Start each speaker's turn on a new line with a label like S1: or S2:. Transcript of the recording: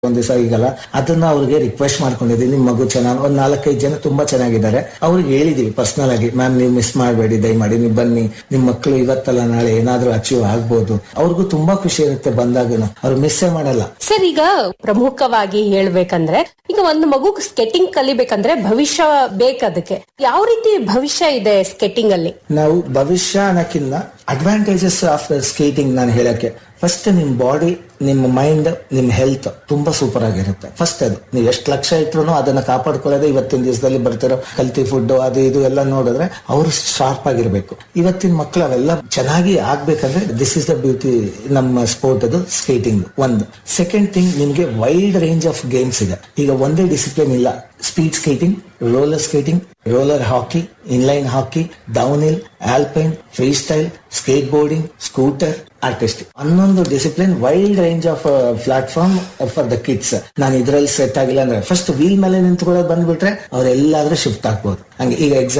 S1: ಒಂದ್ ದಿವಸ ಈಗಲ್ಲ ಅದನ್ನ ಅವ್ರಿಗೆ ರಿಕ್ವೆಸ್ಟ್ ಮಾಡ್ಕೊಂಡಿದ್ದೀವಿ ನಿಮ್ ಮಗು ಚೆನ್ನಾಗಿ ಒಂದ್ ನಾಲ್ಕೈದು ಜನ ತುಂಬಾ ಚೆನ್ನಾಗಿದ್ದಾರೆ ಅವ್ರಿಗೆ ಹೇಳಿದೀವಿ ಪರ್ಸನಲ್ ಆಗಿ ಮ್ಯಾಮ್ ನೀವು ಮಿಸ್ ಮಾಡಬೇಡಿ ದಯಮಾಡಿ ನೀವು ಬನ್ನಿ ನಿಮ್ ಮಕ್ಕಳು ಇವತ್ತಲ್ಲ ನಾಳೆ ಏನಾದ್ರೂ ಅಚೀವ್ ಆಗ್ಬೋದು ಅವ್ರಿಗೂ ತುಂಬಾ ಖುಷಿ ಇರುತ್ತೆ ಬಂದಾಗನು ಅವ್ರು ಮಿಸ್ಸೇ ಮಾಡಲ್ಲ
S2: ಸರ್ ಈಗ ಪ್ರಮುಖವಾಗಿ ಹೇಳ್ಬೇಕಂದ್ರೆ ಈಗ ಒಂದು ಮಗು ಸ್ಕೆಟಿಂಗ್ ಕಲಿಬೇಕಂದ್ರೆ ಭವಿಷ್ಯ ಬೇಕದಕ್ಕೆ ಯಾವ ರೀತಿ ಭವಿಷ್ಯ ಇದೆ ಸ್ಕೆಟಿಂಗ್ ಅಲ್ಲಿ
S1: ನಾವು ಭವಿಷ್ಯ ಅನ್ನಕ್ಕಿಂತ ಅಡ್ವಾಂಟೇಜಸ್ ಆಫ್ ಸ್ಕೇಟಿಂಗ್ ನಾನು ಹೇಳಕ್ಕೆ ಫಸ್ಟ್ ನಿಮ್ ಬಾಡಿ ನಿಮ್ಮ ಮೈಂಡ್ ನಿಮ್ ಹೆಲ್ತ್ ತುಂಬಾ ಸೂಪರ್ ಆಗಿರುತ್ತೆ ಫಸ್ಟ್ ಅದು ನೀವು ಎಷ್ಟು ಲಕ್ಷ ಇಟ್ರು ಅದನ್ನ ಕಾಪಾಡ್ಕೊಳ್ಳೋದೇ ಇವತ್ತಿನ ದಿವಸದಲ್ಲಿ ಬರ್ತಿರೋ ಕಲ್ತಿ ಫುಡ್ ಅದು ಇದು ಎಲ್ಲ ನೋಡಿದ್ರೆ ಅವರು ಶಾರ್ಪ್ ಆಗಿರ್ಬೇಕು ಇವತ್ತಿನ ಮಕ್ಕಳು ಅವೆಲ್ಲ ಚೆನ್ನಾಗಿ ಆಗ್ಬೇಕಂದ್ರೆ ದಿಸ್ ಇಸ್ ದ ಬ್ಯೂಟಿ ನಮ್ಮ ಸ್ಪೋರ್ಟ್ ಅದು ಸ್ಕೇಟಿಂಗ್ ಒಂದು ಸೆಕೆಂಡ್ ಥಿಂಗ್ ನಿಮ್ಗೆ ವೈಡ್ ರೇಂಜ್ ಆಫ್ ಗೇಮ್ಸ್ ಇದೆ ಈಗ ಒಂದೇ ಡಿಸಿಪ್ಲಿನ್ ಇಲ್ಲ speed skating roller skating roller hockey inline hockey downhill alpine freestyle skateboarding scooter artistic ಹನ್ನೊಂದು discipline wild range of platform for the kids ನಾನು ಇದ್ರಲ್ಲಿ set ಆಗಿಲ್ಲ ಅಂದ್ರೆ first wheel ಮೇಲೆ ನಿಂತ್ಕೊಳ್ಳೋದು ಬಂದ್ಬಿಟ್ರೆ ಅವ್ರೆಲ್ಲಾದ್ರೂ ಶಿಫ್ಟ್ ಆಗ್ಬೋದು ಹಂಗೆ ಈಗ ಎಕ್ಸಾಮ್